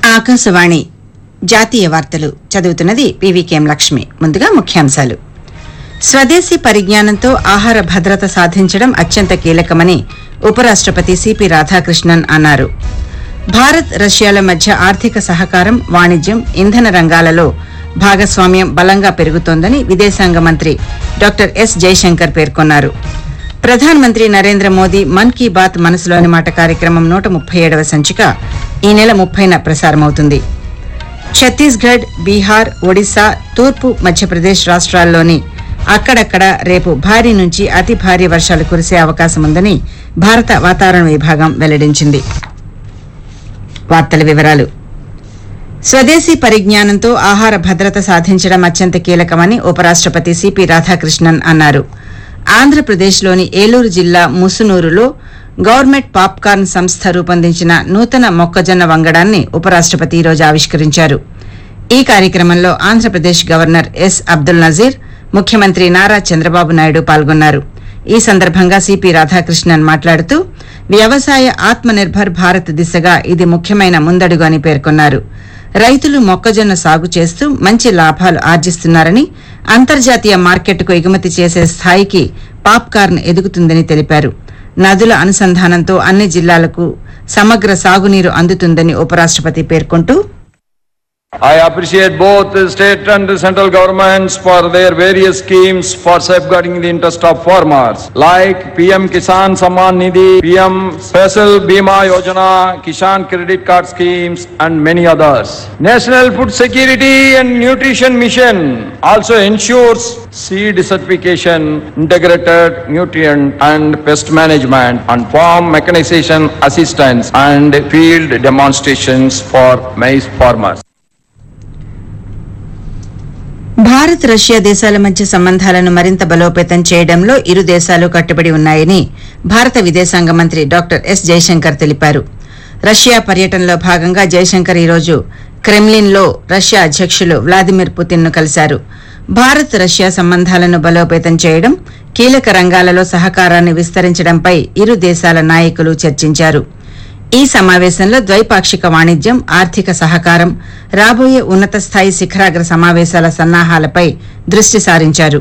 ఆకాశవాణి జాతీయ వార్తలు చదువుతున్నది పీవీకేఎం లక్ష్మి ముందుగా ముఖ్యాంశాలు స్వదేశీ పరిజ్ఞానంతో ఆహార భద్రత సాధించడం అత్యంత కీలకమని ఉపరాష్టపతి సిపి రాధాకృష్ణన్ అన్నారు భారత్ రష్యాల మధ్య ఆర్థిక సహకారం వాణిజ్యం ఇంధన రంగాలలో భాగస్వామ్యం బలంగా పెరుగుతోందని విదేశాంగ మంత్రి డాక్టర్ ఎస్ జైశంకర్ పేర్కొన్నారు ప్రధానమంత్రి నరేంద్ర మోదీ మన్ కీ బాత్ మనసులోని మాట కార్యక్రమం నూట ముప్పై ఏడవ సంచిక ఈ నెల ముప్పైన ప్రసారమవుతుంది ఛత్తీస్గఢ్ బీహార్ ఒడిశా తూర్పు మధ్యప్రదేశ్ రాష్ట్రాల్లోని అక్కడక్కడ రేపు భారీ నుంచి అతి భారీ వర్షాలు కురిసే అవకాశం ఉందని భారత వాతావరణ విభాగం వెల్లడించింది వార్తల వివరాలు స్వదేశీ పరిజ్ఞానంతో ఆహార భద్రత సాధించడం అత్యంత కీలకమని ఉపరాష్టపతి సిపి రాధాకృష్ణన్ అన్నారు ఆంధ్రప్రదేశ్లోని ఏలూరు జిల్లా ముసునూరులో గవర్నమెంట్ పాప్కార్న్ సంస్థ రూపొందించిన నూతన మొక్కజొన్న వంగడాన్ని ఉపరాష్టపతి ఈరోజు ఆవిష్కరించారు ఈ కార్యక్రమంలో ఆంధ్రప్రదేశ్ గవర్నర్ ఎస్ అబ్దుల్ నజీర్ ముఖ్యమంత్రి నారా చంద్రబాబు నాయుడు పాల్గొన్నారు ఈ సందర్భంగా సిపి రాధాకృష్ణన్ మాట్లాడుతూ వ్యవసాయ ఆత్మనిర్భర్ భారత్ దిశగా ఇది ముఖ్యమైన ముందడుగు అని పేర్కొన్నారు రైతులు మొక్కజొన్న సాగు చేస్తూ మంచి లాభాలు ఆర్జిస్తున్నారని అంతర్జాతీయ మార్కెట్కు ఎగుమతి చేసే స్థాయికి పాప్కార్న్ ఎదుగుతుందని తెలిపారు నదుల అనుసంధానంతో అన్ని జిల్లాలకు సమగ్ర సాగునీరు అందుతుందని ఉపరాష్టపతి పేర్కొంటూ I appreciate both the state and the central governments for their various schemes for safeguarding the interest of farmers, like PM Kisan Samman Nidhi, PM Special Bima Yojana, Kisan Credit Card schemes, and many others. National Food Security and Nutrition Mission also ensures seed certification, integrated nutrient and pest management, and farm mechanization assistance and field demonstrations for maize farmers. Bharat Russia దేశాల మధ్య సంబంధాలను మరింత బలోపేతం చేయడంలో ఇరు దేశాలు కట్టుబడి ఉన్నాయని భారత విదేశాంగ మంత్రి డాక్టర్ ఎస్ జైశంకర్ తెలిపారు రష్యా పర్యటనలో భాగంగా జైశంకర్ ఈరోజు క్రెమ్లిన్లో రష్యా అధ్యక్షులు వ్లాదిమిర్ పుతిన్ ను కలిశారు భారత్ రష్యా సంబంధాలను బలోపేతం చేయడం కీలక రంగాలలో సహకారాన్ని విస్తరించడంపై ఇరు దేశాల నాయకులు చర్చించారు ఈ సమావేశంలో ద్వైపాక్షిక వాణిజ్యం ఆర్థిక సహకారం రాబోయే ఉన్నత స్థాయి శిఖరాగ్ర సమావేశాల సన్నాహాలపై దృష్టి సారించారు